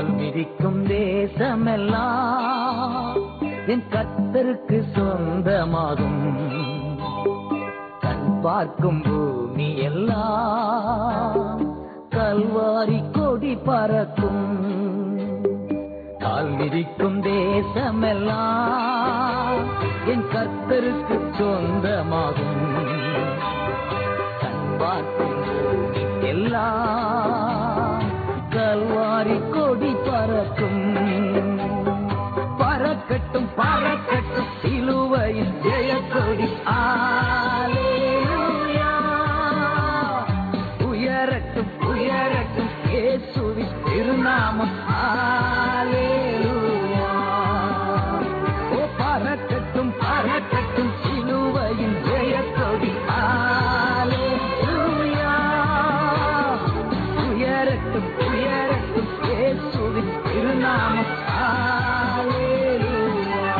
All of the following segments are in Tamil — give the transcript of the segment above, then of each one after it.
கால் மிதிக்கும் தேசமெல்லாம் என் கத்தருக்கு சொந்தமாகும் கண் பார்க்கும் பூமி எல்லாம் கல்வாரி கொடி பறக்கும் கால் மிதிக்கும் தேசமெல்லாம் என் கத்தருக்கு சொந்தமாகும் கண் பார்க்கும் பூமி எல்லாம் கல்வாரி கொடி பறக்கும் பறக்கட்டும் பறக்கட்டும் சிலுவையில் ஜெயக்கொடி ஆலேலூயா உயரட்டும் உயரட்டும் இயேசுவின் திருநாமம் ஆலேலூயா ஓ பறக்கட்டும் பறக்கட்டும் சிலுவையின் ஜெயக்கொடி ஆலேலூயா உயரட்டும் உயரட்டும் இயேசுவின் திருநாமம் ஆலேலூயா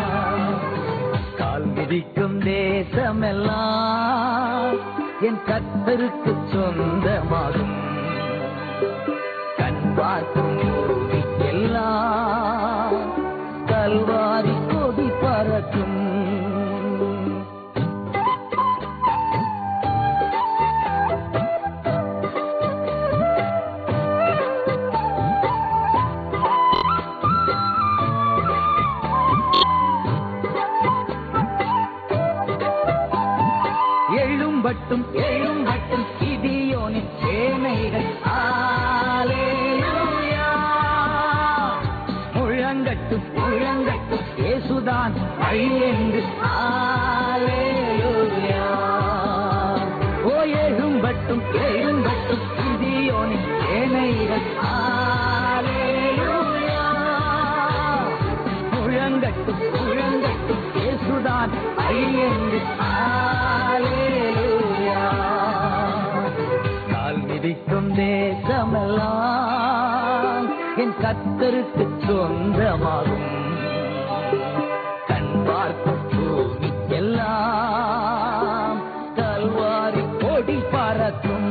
கால் மிதிக்கும் தேசமெல்லாம் என் கத்தருக்கு சொந்தமாகும் கண் பார்க்கும் பூமி எல்லாம் கல்வாரி கொடி பறக்கும் எழும்பட்டும் எழும்பட்டும் கிதியோனின் சேனைகள் ஆலேலூயா முழங்கட்டும் முழங்கட்டும் இயேசுதான் வழி என்று ஆலேலூயா ஓ எழும்பட்டும் எழும்பட்டும் கிதியோனின் சேனைகள் ஆலேலூயா முழங்கட்டும் முழங்கட்டும் இயேசுதான் வழி என்று ஆலேலூயா கால் மிதிக்கும் தேசமெல்லாம் என் கத்தருக்கு சொந்தமாகும் கண் பார்க்கும் பூமி எல்லாம் கல்வாரி கொடி பறக்கும்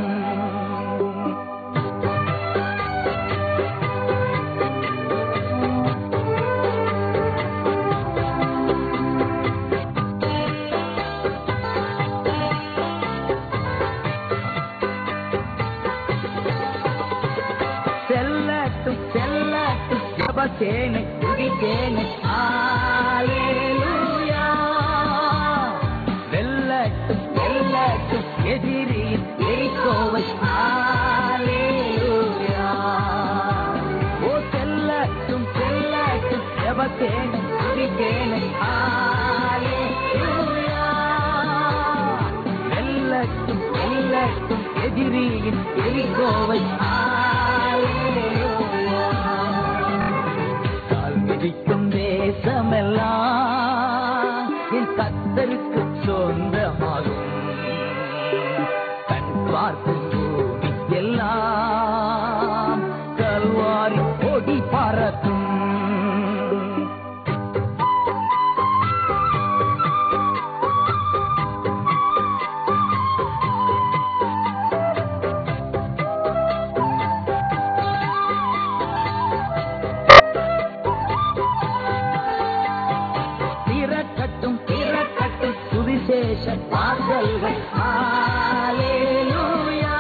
செல்லட்டும் செல்லட்டும் ஜபசேனை துதிசேனை ஆலேலூயா வெல்லட்டும் வெல்லட்டும் எதிரியின் எரிக்கோவை ஆலேலூயா ஓ செல்லட்டும் செல்லட்டும் ஜபசேனை துதிசேனை ஆலேலூயா வெல்லட்டும் வெல்லட்டும் எதிரியின் எரிகோவை கால் மிதிக்கும் தேசமெல்லாம் என் கத்தருக்கு சொந்தமாகும் கண் பார்க்கும் பூமி எல்லாம் கல்வாரி கொடி பறக்கும் திறக்கட்டும் திறக்கட்டும் சுவிசேஷ வாசல்கள் ஹalleluya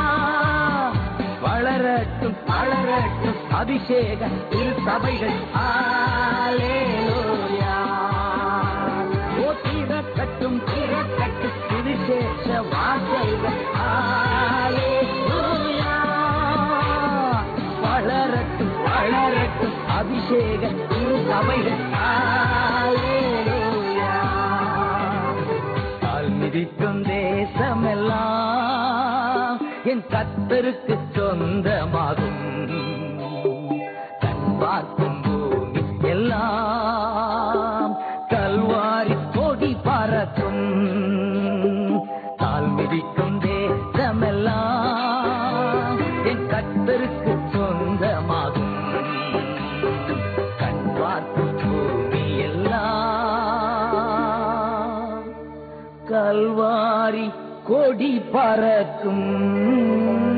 வளரட்டும் வளரட்டும் அபிஷேக இரு சபைகள் ஹalleluya ஓ திறக்கட்டும் திறக்கட்டும் சுவிசேஷ வாசல்கள் ஹalleluya வளரட்டும் வளரட்டும் அபிஷேக இரு சபைகள் ஹalleluya கால் மிதிக்கும் தேசமெல்லாம் என் கத்தருக்கு சொந்தமாகும் கண் பார்க்கும் பூமி எல்லாம் கல்வாரி கொடி பறக்கும் கால் மிதிக்கும் தேசமெல்லாம் என் கத்தருக்கு சொந்தமாகும் கண் பார்க்கும் பூமி எல்லாம் கல்வாரி கொடி பறக்கும்